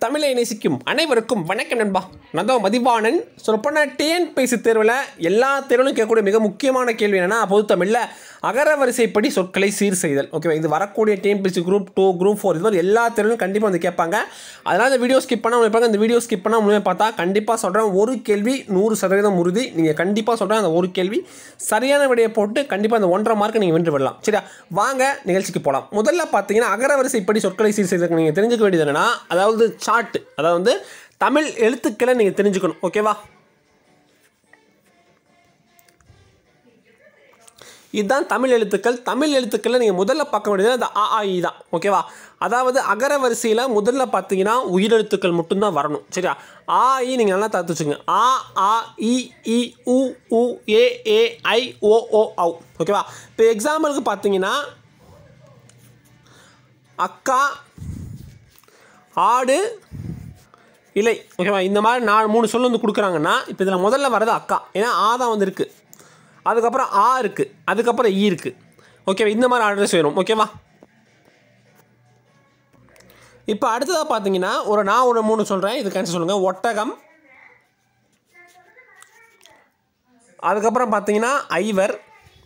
தமிழை நேசிக்கும் அனைவருக்கும் வணக்கம் நண்பா நான் தான் மதிவாணன் சொல்லப்போனால் டிஎன்பிஎஸ்சி தேர்வில் எல்லா தேர்விலும் கேட்கக்கூடிய மிக முக்கியமான கேள்வி என்னென்னா பொது தமிழில் அகர வரிசைப்படி சொற்களை சீர் செய்தல் ஓகேவா இது வரக்கூடிய TNPSC group two group four இது மாதிரி எல்லா தேர்விலும் கண்டிப்பாக வந்து கேட்பாங்க அதனால் இந்த வீடியோ ஸ்கிப் பண்ணால் இருப்பாங்க இந்த வீடியோ ஸ்கிப் பண்ணால் முழுமையாக பார்த்தா கண்டிப்பாக சொல்கிறேன் ஒரு கேள்வி நூறு சதவீதம் உறுதி நீங்கள் கண்டிப்பாக சொல்கிறேன் அந்த ஒரு கேள்வி சரியான விடையை போட்டு கண்டிப்பாக அந்த ஒன்றரை மார்க்கை நீங்கள் வென்று விடலாம் சரியா வாங்க நிகழ்ச்சிக்கு போகலாம் முதல்ல பார்த்தீங்கன்னா அகரவரிசைப்படி சொற்களை சீர் செய்ததுக்கு நீங்கள் தெரிஞ்சுக்க வேண்டியது என்னன்னா அதாவது சார்ட் அதாவது வந்து தமிழ் எழுத்துக்களை நீங்கள் தெரிஞ்சுக்கணும் ஓகேவா இதுதான் தமிழ் எழுத்துக்கள் தமிழ் எழுத்துக்களில் நீங்கள் முதல்ல பார்க்க வேண்டியது அந்த அ ஆ, இ தான் ஓகேவா அதாவது அகர வரிசையில் முதல்ல பார்த்தீங்கன்னா உயிரெழுத்துக்கள் மட்டும்தான் வரணும் சரியா ஆ இ நீங்கள் நல்லா தத்து வச்சுங்க ஆ ஆ இ இ உ உ ஏ ஏ ஐ ஓ ஓ ஔ ஓகேவா இப்போ எக்ஸாம்பிளுக்கு பார்த்தீங்கன்னா அக்கா ஆடு இலை ஓகேவா இந்த மாதிரி நான் மூணு சொல்லு வந்து கொடுக்குறாங்கன்னா இப்போ இதில் முதல்ல வர்றது அக்கா ஏன்னா ஆ தான் வந்து இருக்குது அதுக்கப்புறம் ஆ இருக்குது அதுக்கப்புறம் ஈ இருக்குது ஓகேவா இந்த மாதிரி ஆர்டர் செய்யணும் ஓகேவா இப்போ அடுத்ததாக பார்த்தீங்கன்னா ஒரு நான் ஒரு மூணு சொல்கிறேன் இது கேன்சல் சொல்லுங்கள் ஒட்டகம் அதுக்கப்புறம் பார்த்தீங்கன்னா ஐவர்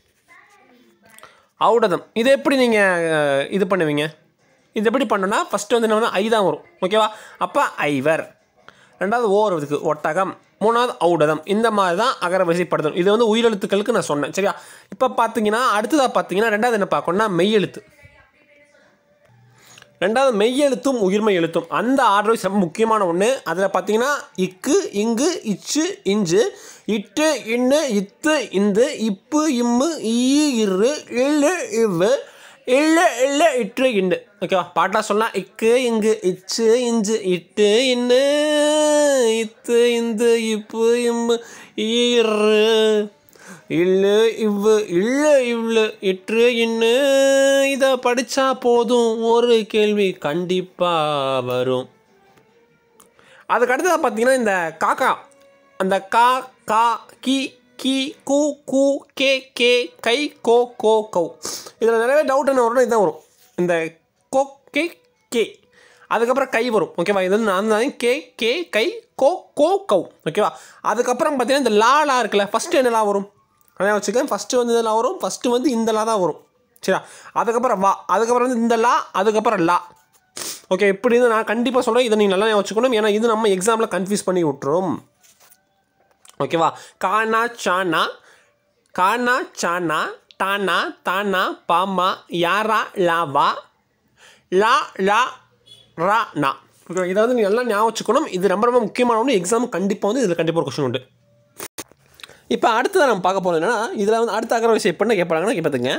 ஔடதம் இது எப்படி நீங்கள் இது பண்ணுவீங்க இது எப்படி பண்ணணும்னா ஃபஸ்ட்டு வந்து என்ன ஐ தான் வரும் ஓகேவா அப்போ ஐவர் ரெண்டாவது ஓ வருதுக்கு ஒட்டகம் மூணாவது ஔடதம் இந்த மாதிரி தான் அகர வரிசைப்படுத்தணும் இது வந்து உயிரெழுத்துக்களுக்கு நான் சொன்னேன் சரியா இப்போ பார்த்தீங்கன்னா அடுத்ததாக பார்த்தீங்கன்னா ரெண்டாவது என்ன பார்க்கணும்னா மெய்யெழுத்து ரெண்டாவது மெய்யெழுத்தும் உயிர்மை எழுத்தும் அந்த ஆர்டர் வைஸ் ரொம்ப முக்கியமான ஒன்று அதில் பார்த்தீங்கன்னா இக்கு இங்கு இச்சு இஞ்சு இட்டு இன்னு இத்து இந்து இப்பு இம்மு ஈ இரு இல்லு இவ்வு இல்ல இல்ல இட்டு இண்டு ஓகேவா பாட்டா சொல்லலாம் இக்கு இங்கு இச்சு இஞ்சு இட்டு இன்னு இத்து இந்து இப்பு இம்மு ஈரு இல்லு இவ்வு இல்ல இவ்ளு இற்று இன்னு இதை படித்தா போதும் ஒரு கேள்வி கண்டிப்பாக வரும் அதுக்கு அடுத்ததாக பார்த்தீங்கன்னா இந்த காக்கா அந்த கா கா கி கி கு கு கே கே கை கோ கோ கௌ இதில் நிறைய டவுட் என்ன வரும்னா இதுதான் வரும் இந்த கோ கே கே அதுக்கப்புறம் கை வரும் ஓகேவா இது வந்து நான் தான் கே கே கை கோ கோ கௌ ஓகேவா அதுக்கப்புறம் பார்த்தீங்கன்னா இந்த லா லா இருக்குல்ல ஃபஸ்ட்டு என்ன லா வரும் அதான் வச்சுக்கேன் ஃபஸ்ட்டு வந்து இதெல்லாம் வரும் ஃபஸ்ட்டு வந்து இந்த லா தான் வரும் சரியா அதுக்கப்புறம் வா அதுக்கப்புறம் வந்து இந்த லா அதுக்கப்புறம் லா ஓகே இப்படி இருந்து நான் கண்டிப்பாக சொல்கிறேன் இதை நீங்கள் நல்லா ஞாபகம் வச்சுக்கணும் ஏன்னா இது நம்ம எக்ஸாமில் கன்ஃபியூஸ் பண்ணி விட்டுரும் ஓகேவா கானா சானா கானா சானா டானா தானா பாமா யாரா லாவா லா லா ரா நா ஓகே இதை வந்து நீங்கள் நல்லா ஞாபகம் வச்சுக்கணும் இது ரொம்ப ரொம்ப முக்கியமான ஒன்று எக்ஸாம் கண்டிப்பாக வந்து இதில் கண்டிப்பாக ஒரு கொஸ்டின் உண்டு இப்போ அடுத்ததாக நம்ம பார்க்க போகிறோம் என்னன்னா இதில் வந்து அடுத்த அகர விஷயம் எப்படின்னா கேட்பாங்கன்னா இப்போ பார்த்துங்க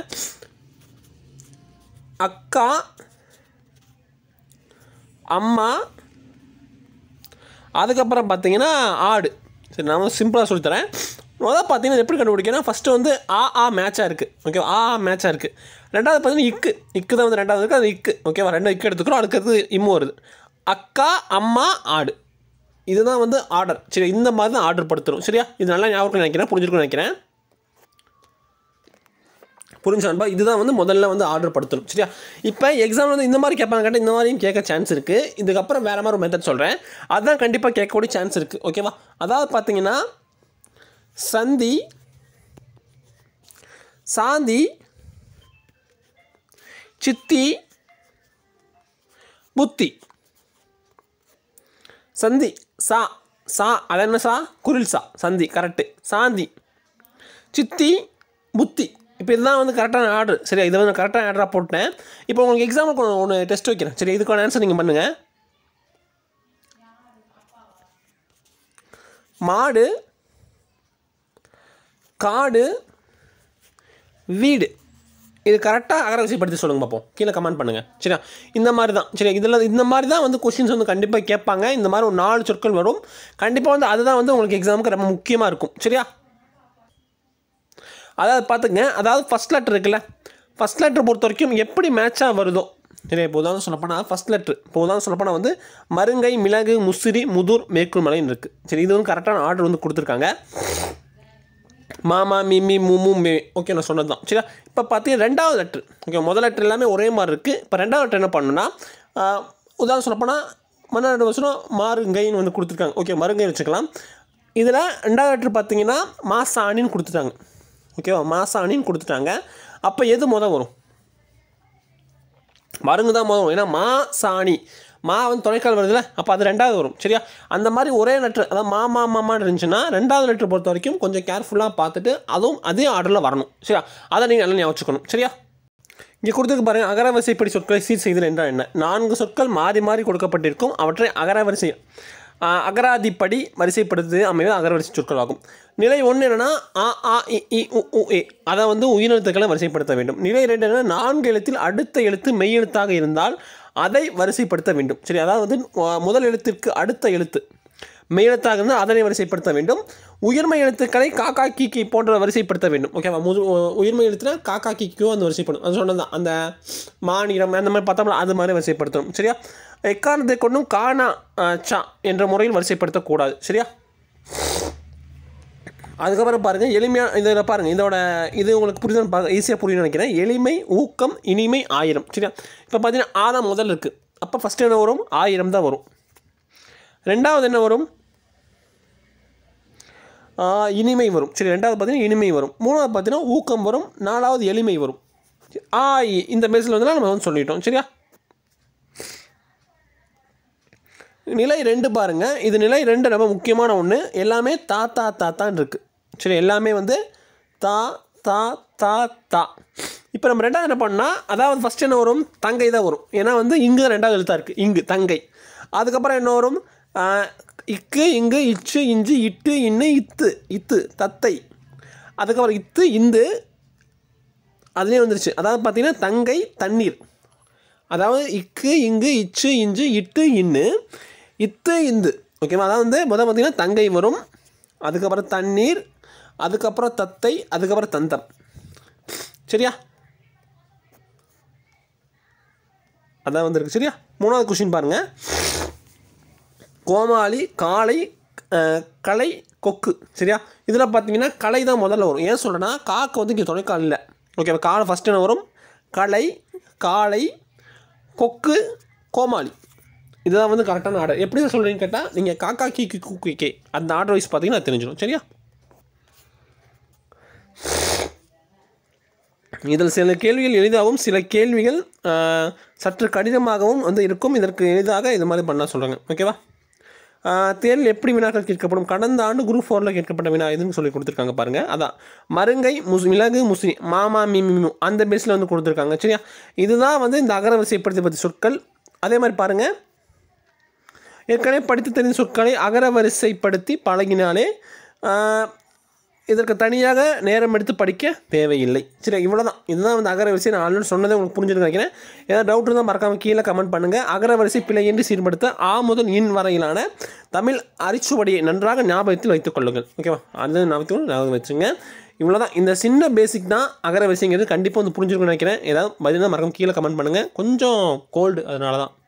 அக்கா அம்மா அதுக்கப்புறம் பார்த்தீங்கன்னா ஆடு சரி நான் வந்து சிம்பிளாக சொல்லித்தரேன் முதல்ல பார்த்தீங்கன்னா எப்படி கண்டுபிடிக்கணும் ஃபஸ்ட்டு வந்து ஆ ஆ மேட்சாக இருக்குது ஓகே ஆ ஆ மேட்சாக இருக்குது ரெண்டாவது பார்த்தீங்கன்னா இக்கு இக்கு தான் வந்து ரெண்டாவது இருக்குது அது இக்கு ஓகேவா ரெண்டு இக்கு எடுத்துக்கிறோம் அடுக்கிறது இம்மு வருது அக்கா அம்மா ஆடு இதுதான் வந்து ஆர்டர் சரி இந்த மாதிரி தான் ஆர்டர் படுத்துரும் சரியா இது நல்லா ஞாபகம் நினைக்கிறேன் புரிஞ்சிருக்கும்னு நினைக்கிறேன் புரிஞ்சான்பா இதுதான் வந்து முதல்ல வந்து ஆர்டர் படுத்தணும் சரியா இப்போ எக்ஸாம் வந்து இந்த மாதிரி கேட்பாங்க கேட்டால் இந்த மாதிரியும் கேட்க சான்ஸ் இருக்குது இதுக்கப்புறம் வேறு மாதிரி ஒரு மெத்தட் சொல்கிறேன் அதுதான் கண்டிப்பாக கேட்கக்கூடிய சான்ஸ் இருக்குது ஓகேவா அதாவது பார்த்தீங்கன்னா சந்தி சாந்தி சித்தி புத்தி சந்தி சா சா அது என்ன சா குரில் சா சந்தி கரெக்டு சாந்தி சித்தி புத்தி இப்போ இதுதான் வந்து கரெக்டான ஆர்டர் சரியா இதை வந்து கரெக்டான ஆர்டராக போட்டேன் இப்போ உங்களுக்கு எக்ஸாம்பிள் ஒன்று டெஸ்ட் வைக்கிறேன் சரி இதுக்கான ஆன்சர் நீங்கள் பண்ணுங்கள் மாடு காடு வீடு இது கரெக்டாக அகரவசியப்படுத்தி சொல்லுங்க பார்ப்போம் கீழே கமெண்ட் பண்ணுங்கள் சரியா இந்த மாதிரி தான் சரி இதில் இந்த மாதிரி தான் வந்து கொஸ்டின்ஸ் வந்து கண்டிப்பாக கேட்பாங்க இந்த மாதிரி ஒரு நாலு சொற்கள் வரும் கண்டிப்பாக வந்து அதுதான் வந்து உங்களுக்கு எக்ஸாமுக்கு ரொம்ப முக்கியமாக இருக்கும் சரியா அதாவது பார்த்துங்க அதாவது ஃபஸ்ட் லெட்டர் இருக்குல்ல ஃபஸ்ட் லெட்டர் பொறுத்த வரைக்கும் எப்படி மேட்சாக வருதோ சரி இப்போ உதாரணம் சொல்லப்போனால் ஃபஸ்ட் லெட்ரு இப்போ உதாரணம் சொல்லப்போனால் வந்து மருங்கை மிளகு முசிறி முதுர் மேற்குள் மலைன்னு இருக்குது சரி இது வந்து கரெக்டான ஆர்டர் வந்து கொடுத்துருக்காங்க மாமா மிமி முமு மே ஓகே நான் சொன்னது தான் சரியா இப்போ பார்த்தீங்கன்னா ரெண்டாவது லெட்ரு ஓகே முதல் லெட்ரு எல்லாமே ஒரே மாதிரி இருக்குது இப்போ ரெண்டாவது லெட்ரு என்ன பண்ணணும்னா ஆஹ், உதாரணம் சொல்லப்போனால் மறுநாள் வசனம் மாறுங்கைன்னு வந்து கொடுத்துருக்காங்க ஓகே மருங்கை வச்சுக்கலாம் இதில் ரெண்டாவது லெட்ரு பார்த்தீங்கன்னா மாசாணின்னு கொடுத்துட்டாங்க ஓகேவா மாசாணின்னு கொடுத்துட்டாங்க அப்போ எது முத வரும் மருங்கு தான் முதல் வரும் ஏன்னா மா சாணி மா வந்து துணைக்கால் வருதுல்ல அப்போ அது ரெண்டாவது வரும் சரியா அந்த மாதிரி ஒரே லெட்ரு அதாவது மா மா மாமான்னு இருந்துச்சுன்னா ரெண்டாவது லெட்ரு பொறுத்த வரைக்கும் கொஞ்சம் கேர்ஃபுல்லாக பார்த்துட்டு அதுவும் அதே ஆர்டரில் வரணும் சரியா அதை நீங்கள் நல்லா ஞாபகம் வச்சுக்கணும் சரியா இங்கே கொடுத்துருக்கு பாருங்கள் அகரவரிசைப்படி சொற்களை சீர் செய்தல் என்றால் என்ன நான்கு சொற்கள் மாறி மாறி கொடுக்கப்பட்டிருக்கும் அவற்றை அகரவரிசை ஆஹ், அகராதிப்படி வரிசைப்படுத்து அமைவது அகரவரிசை சொற்கள் ஆகும் நிலை ஒன்று என்னென்னா ஆ ஆ இ இ உ உ ஏ அதை வந்து உயிரெழுத்துக்களை வரிசைப்படுத்த வேண்டும் நிலை ரெண்டு என்னன்னா நான்கு எழுத்தில் அடுத்த எழுத்து மெய் எழுத்தாக இருந்தால் அதை வரிசைப்படுத்த வேண்டும் சரி அதாவது வந்து ஆஹ், முதல் எழுத்திற்கு அடுத்த எழுத்து மெய்யெழுத்தாக இருந்தால் அதனை வரிசைப்படுத்த வேண்டும் உயர்மை எழுத்துக்களை காக்கா கீக்கி போன்ற வரிசைப்படுத்த வேண்டும் ஓகேவா முது உயர்மை எழுத்துல காக்கா கீக்கியோ அந்த வரிசைப்படும் அது சொன்னது தான் அந்த மாநிலம் அந்த மாதிரி பார்த்தோம்னா அது மாதிரி வரிசைப்படுத்தணும் சரியா எக்காரணத்தை கொண்டும் காணா அஹ், சா என்ற முறையில் வரிசைப்படுத்தக்கூடாது சரியா அதுக்கப்புறம் பாருங்கள் எளிமையாக இதில் பாருங்கள் இதோட இது உங்களுக்கு புரியுதுன்னு பாருங்க ஈஸியாக புரியும்னு நினைக்கிறேன் எளிமை ஊக்கம் இனிமை ஆயிரம் சரியா இப்போ பார்த்தீங்கன்னா ஆதாம் முதல் இருக்குது அப்போ ஃபஸ்ட்டு என்ன வரும் ஆயிரம் தான் வரும் ரெண்டாவது என்ன வரும் ஆ, இனிமை வரும் சரி ரெண்டாவது பார்த்தீங்கன்னா இனிமை வரும் மூணாவது பார்த்தீங்கன்னா ஊக்கம் வரும் நாலாவது எளிமை வரும் ஆ இ, இந்த பேஸில் வந்து நம்ம வந்து சொல்லிட்டோம் சரியா நிலை ரெண்டு பாருங்க இது நிலை ரெண்டு ரொம்ப முக்கியமான ஒன்று எல்லாமே தா தா தா தான் இருக்குது சரி எல்லாமே வந்து தா தா தா தா இப்போ நம்ம ரெண்டாவது என்ன பண்ணால் அதாவது ஃபஸ்ட் என்ன வரும் தங்கை தான் வரும் ஏன்னா வந்து இங்கு தான் ரெண்டாவது எழுத்தாக இருக்குது இங்கு தங்கை அதுக்கப்புறம் என்ன வரும் ஆ, இக்கு இங்கு இச்சு இஞ்சு இட்டு இன்னு இத்து இத்து தத்தை அதுக்கப்புறம் இத்து இந்து அதுலேயே வந்துருச்சு அதாவது பார்த்தீங்கன்னா தங்கை தண்ணீர் அதாவது இக்கு இங்கு இச்சு இஞ்சு இட்டு இன்னு இத்து இந்து ஓகேவா அதாவது வந்து முதல் பார்த்தீங்கன்னா தங்கை வரும் அதுக்கப்புறம் தண்ணீர் அதுக்கப்புறம் தத்தை அதுக்கப்புறம் தந்தம் சரியா அதான் வந்திருக்கு சரியா மூணாவது கொஷின் பாருங்கள் கோமாளி காளை அஹ், கலை கொக்கு சரியா இதில் பார்த்தீங்கன்னா கலை தான் முதல்ல வரும் ஏன் சொல்கிறேன்னா காக்கு வந்து இங்கே துணைக்கால் இல்லை ஓகேவா காலை ஃபஸ்ட்டு என்ன வரும் கலை காளை கொக்கு கோமாளி இதுதான் வந்து கரெக்டான ஆர்டர் எப்படி சொல்கிறீங்கன்னு கேட்டால் நீங்கள் காக்கா கீ கி குக்கு கே அந்த ஆர்டர் வைஸ் பார்த்தீங்கன்னா அது தெரிஞ்சிடும் சரியா இதில் சில கேள்விகள் எளிதாகவும் சில கேள்விகள் ஆஹ், சற்று கடினமாகவும் வந்து இருக்கும் இதற்கு எளிதாக இது மாதிரி பண்ண சொல்கிறாங்க ஓகேவா ஆஹ், தேர்வில் எப்படி வினாக்கள் கேட்கப்படும் கடந்த ஆண்டு குரூப் ஃபோரில் கேட்கப்பட்ட வினா இதுன்னு சொல்லி கொடுத்துருக்காங்க பாருங்கள் அதான் மருங்கை முஸ் மிளகு முஸ்லி மாமா மிமி அந்த பேஸில் வந்து கொடுத்துருக்காங்க சரியா இதுதான் வந்து இந்த அகரவரிசைப்படுத்தி பற்றி சொற்கள் அதே மாதிரி பாருங்கள் ஏற்கனவே படித்து தெரிந்த சொற்களை அகரவரிசைப்படுத்தி பழகினாலே ஆஹ், இதற்கு தனியாக நேரம் எடுத்து படிக்க தேவையில்லை சரி இவ்வளோ தான் இதுதான் வந்து அகரவரிசை நான் ஆல்ரெடி சொன்னதே உங்களுக்கு புரிஞ்சுட்டு நினைக்கிறேன் ஏதாவது டவுட் இருந்தால் மறக்காமல் கீழே கமெண்ட் பண்ணுங்கள் அகரவரிசை பிழையின்றி சீர்படுத்த ஆ முதல் இன் வரையிலான தமிழ் அரிச்சுவடியை நன்றாக ஞாபகத்தில் வைத்துக் கொள்ளுங்கள் ஓகேவா அது ஞாபகத்தில் ஞாபகம் வச்சுங்க இவ்வளோ தான் இந்த சின்ன பேசிக் தான் அகரவரிசைங்கிறது கண்டிப்பாக வந்து புரிஞ்சிருக்கும்னு நினைக்கிறேன் ஏதாவது பதில் தான் மறக்காம கீழே கமெண்ட் பண்ணுங்கள் கொஞ்சம் கோல்டு அதனால தான்